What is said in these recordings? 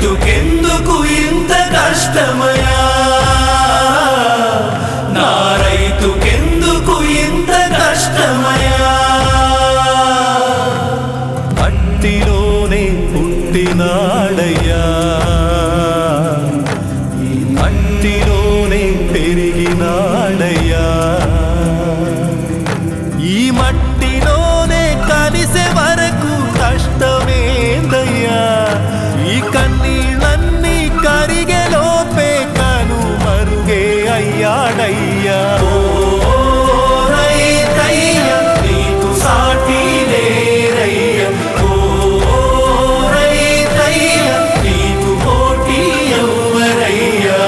రైతుకెందుకు ఇంత కష్టమయా నా రైతుకెందుకు ఇంత కష్టమయా మట్టిలోనే పుట్టినాడయ్యా ఈ మట్టిలోనే పెరిగినాడయ్యా ఈ మట్టిలోనే కలిసే వరకు కష్టమేందయ్యా ఈ కన్నీళ్ళన్నీ కరిగే లోపే కను మరుగే అయ్యాడయ్యా ఓ రైతయ్యా, నీకు సాటి లేరయ్యా. ఓ రైతయ్యా, నీకు పోటీ ఎవ్వరయ్యా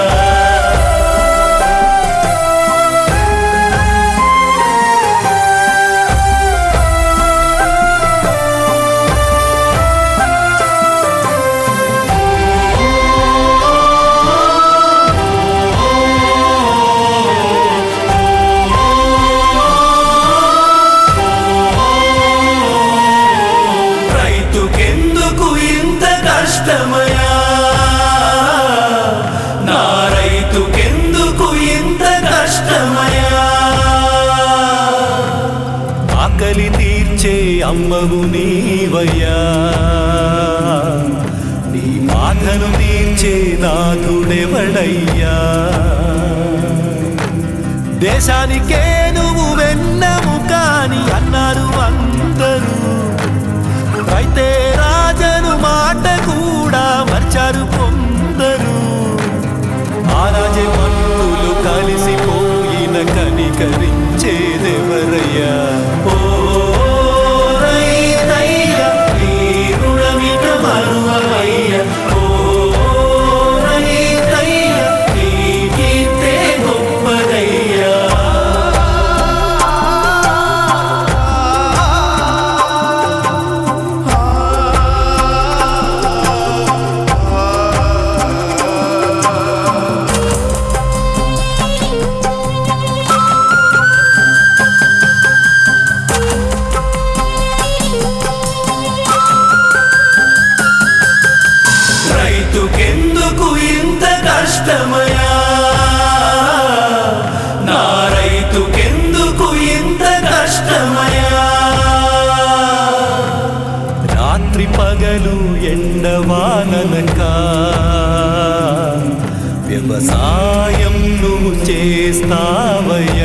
రైతుకెందుకు ఇంత కష్టమయా నా రైతుకెందుకు ఇంత కష్టమయా ఆకలి తీర్చే అమ్మవు నీవయ్యా నీ బాధను తీర్చే నాథుడెవడయ్యా దేశానికే నువ్వు వెన్నము కాని అన్నారు అందరూ అయితే రాజను మాట కూడా మర్చారు కొందరు ఆ రాజమన్నులు కలిసిపోయిన కనికరించేదెవరయ్యా ఓ రైతయ్యా, నీ రుణమిక మరువవయ్యా. ఓ రైతయ్యా, నీ కీర్తే గొప్పదయ్యా రైతుకెందుకు ఇంత కష్టమయా నా రైతుకెందుకు ఇంత కష్టమయా రాత్రి పగలు ఎండవాననక వ్యవసాయం నువ్వు చేస్తావయ్యా